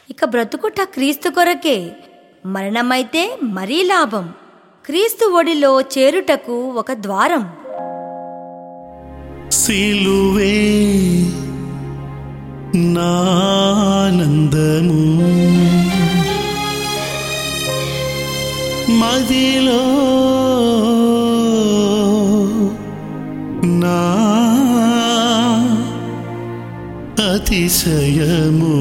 ఇక బ్రతుకుట క్రీస్తు కొరకే మరణమైతే మరీ లాభం క్రీస్తు ఒడిలో చేరుటకు ఒక ద్వారం సిలువే నానందము మదిలో నా అతిశయము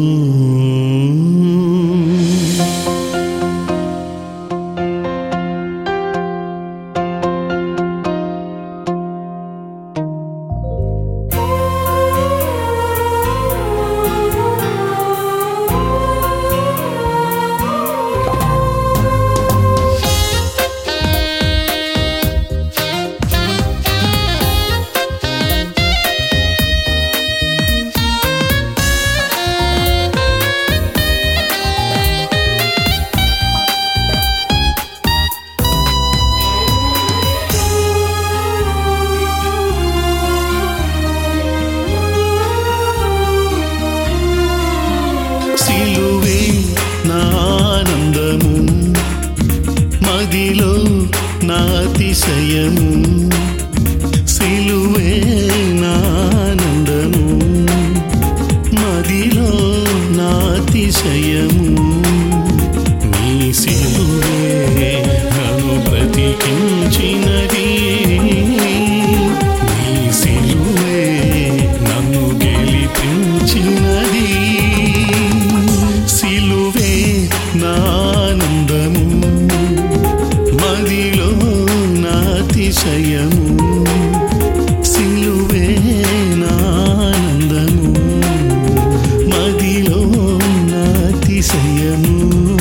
సిలువే నా ఆనందము మదిలో నా అతిశయము సిలువే నా ఆనందము మదిలో నా అతిశయము నీ సిలువే నన్ను బ్రతికించినది నీ సిలువే నన్ను గెలిపించినది సిలువే నా ఆనందము మదిలో నా అతిశయము సిలువే నా ఆనందము మదిలో నా అతిశయము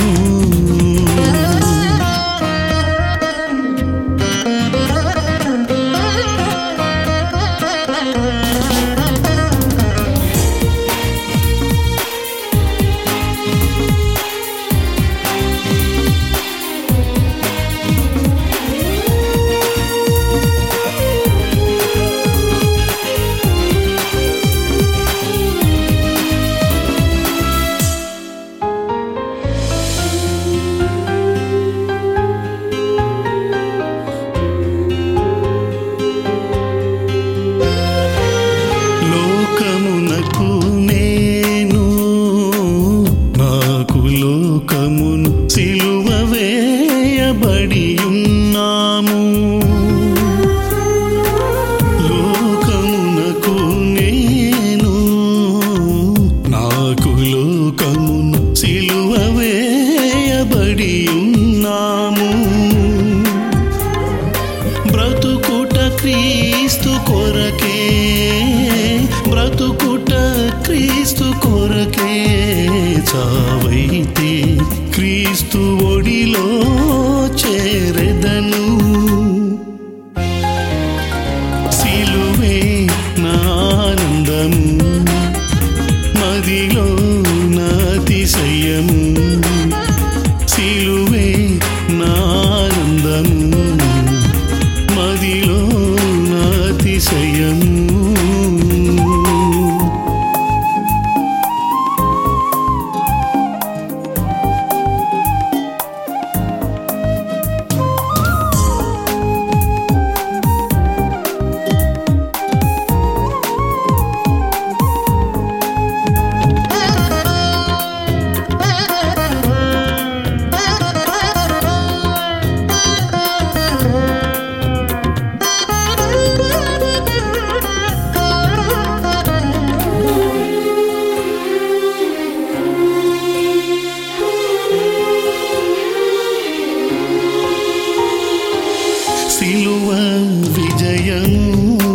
లోకమునకు నేను నాకు లోకమును సిలువ వేయబడి ఉన్నాము లోకమునకు నేను నాకు లోకమును సిలువ వేయబడి ఉన్నాము బ్రతుకుట క్రీస్తు కొరకే బ్రతుకుట క్రీస్తు కొరకే చావైతే క్రీస్తు ఒడిలో చేరెదను సిలువే నా ఆనందము మదిలో నా అతిశయము సిలువే నా ఆనందము మదిలో నా అతిశయము సిలువ విజయము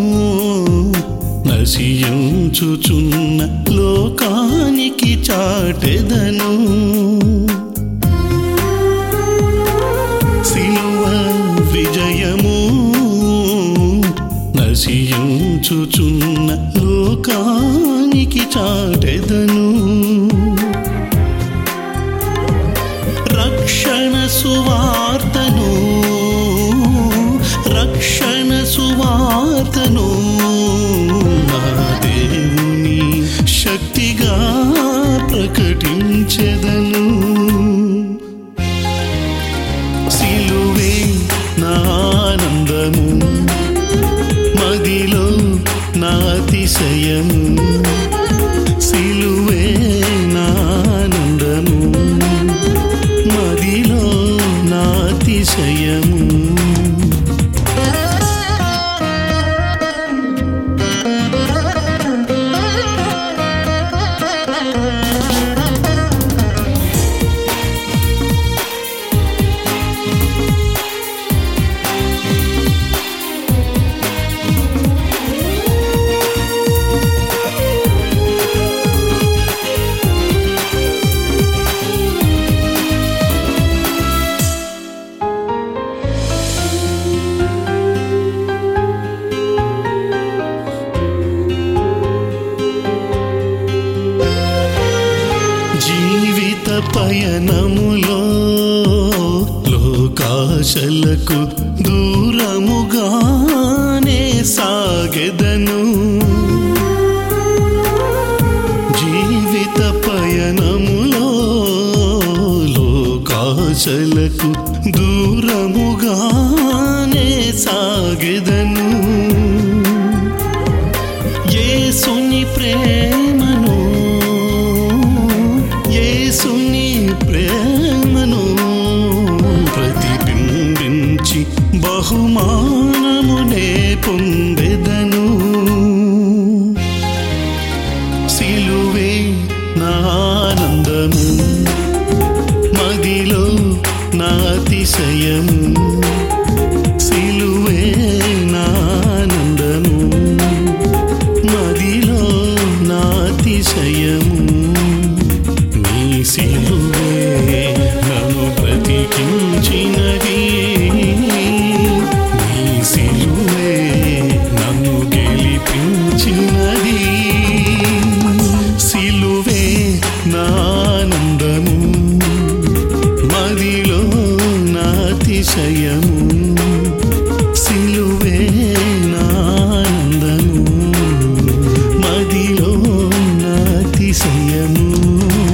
నశించుచున్న లోకానికి చాటెదను సిలువ విజయము నశించుచున్న లోకానికి చాటెదను రక్షణ సువార్తను రక్షణ సువార్తను నా దేవుని శక్తిగా ప్రకటించ జీవిత పయనములో లోకాశలకు దూరముగానే సాగెదను జీవిత పయనములో లోకాశలకు దూరముగానే సాగెదను యేసుని ప్రేమను యేసుని ప్రేమను ప్రతిబింబించి బహుమానమునే పొందెదను సిలువే నానందము మదిలో నాతిశయము సిలువే నానందము మదిలో నాతిశయము నీ సిలువే నన్ను బ్రతికించినది నీ సిలువే నన్ను గెలిపించినది సిలువే నానందము మదిలో నాతిశయము సిలువే నానందము మదిలో నాతిశయము